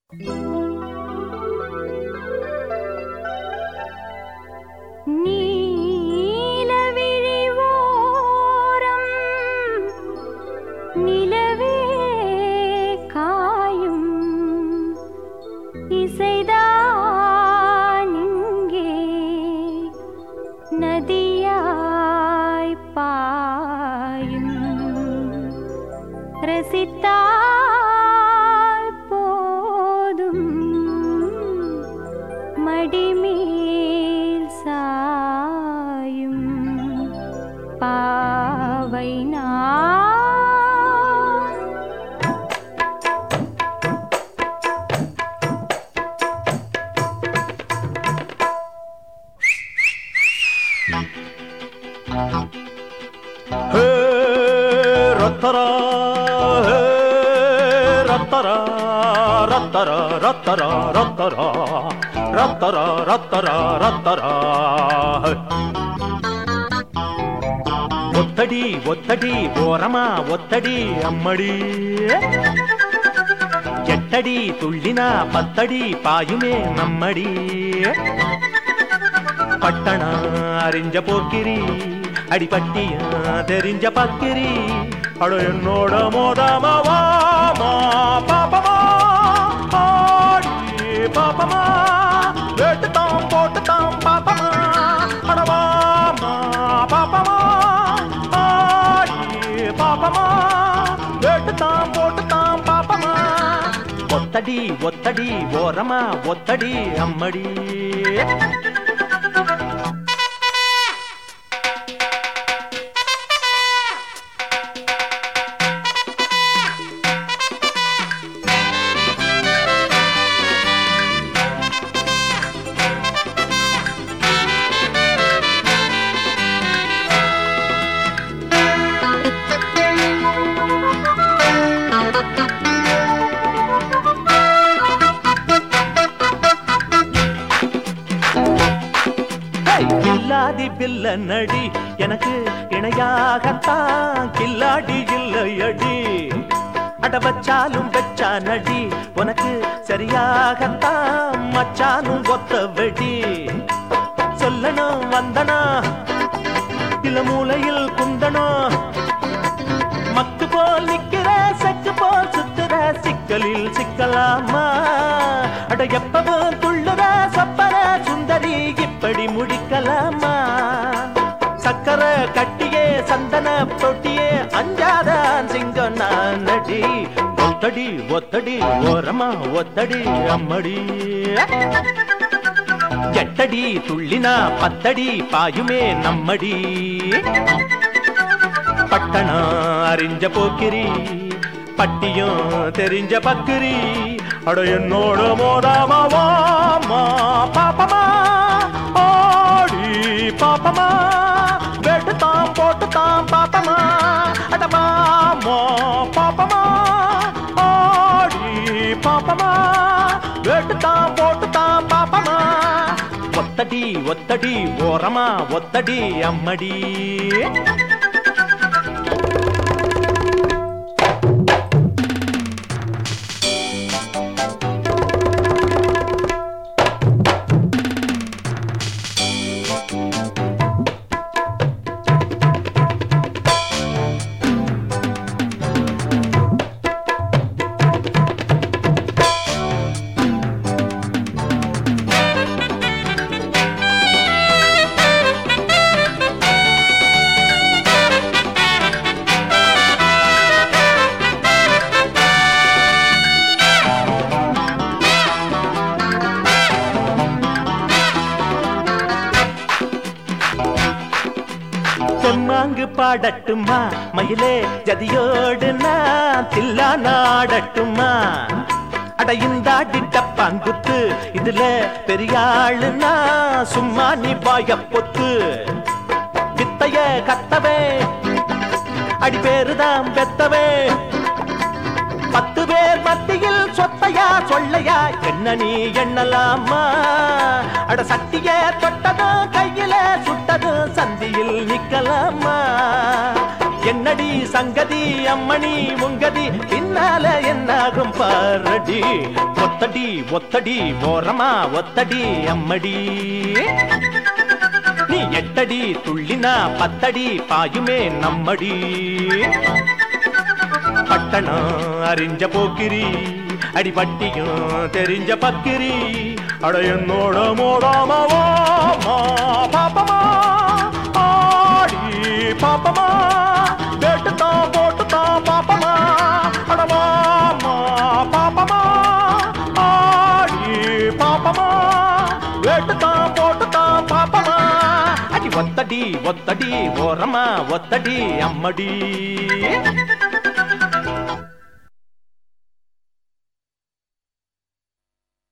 நீலவிழி ஓரம் நிலவே காயும் இசைதான் இங்கே நதியாய் பாயும் ரசித்தால் போதும் மடிமேல் சாயும் பாவை நான் ಹೇ ರತ್ತರ ಹೇ ರತ್ತರ ರತ್ತರ ರತ್ತರ ರತ್ತರ ರತ್ತರ ರತ್ತರ ರತ್ತರ ఒత్తడి ఒత్తడి ఓరమా ఒత్తడి అమ్మడి ఎట్టడి తుళ్ళిన పత్తడి పాయుమే నమ్మడి பட்டண அறிஞ்ச போக்கிரி அடிபட்டிய தெரிஞ்ச பக்கிரி அட என்னோட மோதாமவா பாப்பமா ஆடி பாப்பமா வேட்டுத்தாம் போட்டுத்தாம் பாப்பமா அடவாமா பாப்பமா ஆடி பாப்பமா வேட்டுத்தாம் போட்டுத்தாம் பாப்பமா ஒத்தடி ஒத்தடி ஓரமா ஒத்தடி அம்மடி ஹேய், கில்லாடி பில்ல நடி எனக்கு இணையாகத்தான் கில்லாடி இல்லையடி அட வச்சாலும் வச்சா நடி உனக்கு சரியாகத்தான் மச்சானும் ஒத்த வெடி சொல்லணும் வந்தனா இல்ல மூலையில் குந்தனா மக்கு போல் நிக்கிற செக்கு போல் சுத்துற சிக்கலில் சிக்கலாமா அட எப்பவும் துள்ளுற சப்பர சுந்தரி இப்படி முடிக்கலாமா சக்கர கட்டியே சந்தன தொட்டியே அஞ்சாத சிங்கம் நான் நடி ஒத்தடி ஒத்தடி ஓரமா ஒத்தடி அம்மடி எட்டடி துள்ளினா பத்தடி பாயுமே நம்மடி பட்டணம் அறிஞ்ச போக்கிரி பட்டியும் தெரிஞ்ச பக்கிரி அட என்னோட மோதாமாவா பாப்பமா ஆடி பாப்பமா வெட்டுத்தாம் போட்டுத்தாம் பாப்பமா அடமாமோ பாப்பமா ஆடி பாப்பமா வெட்டுத்தாம் போட்டுத்தாம் பாப்பமா ஒத்தடி ஒத்தடி ஓரமா ஒத்தடி அம்மடி தெம்மாங்கு பாடட்டுமா மயிலே ஜதியோடு நான் தில்லா நாடட்டுமா அட இந்தாடி டப்பாங்குத்து இதுல பெரியாளுனா சும்மா நீ வாய பொத்து வித்தைய கத்தவே அடி பேருதான் பெத்தவே பத்து பேர் மத்தியில் சொத்தையா சொல்லையா என்ன நீ எண்ணலாமா அட சட்டிய தொட்டதும் கையில சுட்டதும் சந்தியில் நிக்கலாமா என்னடி சங்கதி அம்மணி உங்கதி பின்னால என்னாகும் பாரடி ஒத்தடி ஒத்தடி ஓரமா ஒத்தடி அம்மடி நீ எட்டடி துள்ளினா பத்தடி பாயுமே நம்மடி பட்டணம் அறிஞ்ச போக்கிரி அடிபட்டியும் தெரிஞ்ச பக்கிரி அட என்னோட மோடாமவா பாப்பமா ஆடி பாப்பமா கேட்டுத்தான் போட்டுத்தான் பாப்பமா அடவாமா பாப்பமா ஆடி பாப்பமா வேட்டுத்தான் போட்டுத்தான் பாப்பமா அடி ஒத்தடி ஒத்தடி ஓரமா ஒத்தடி அம்மடி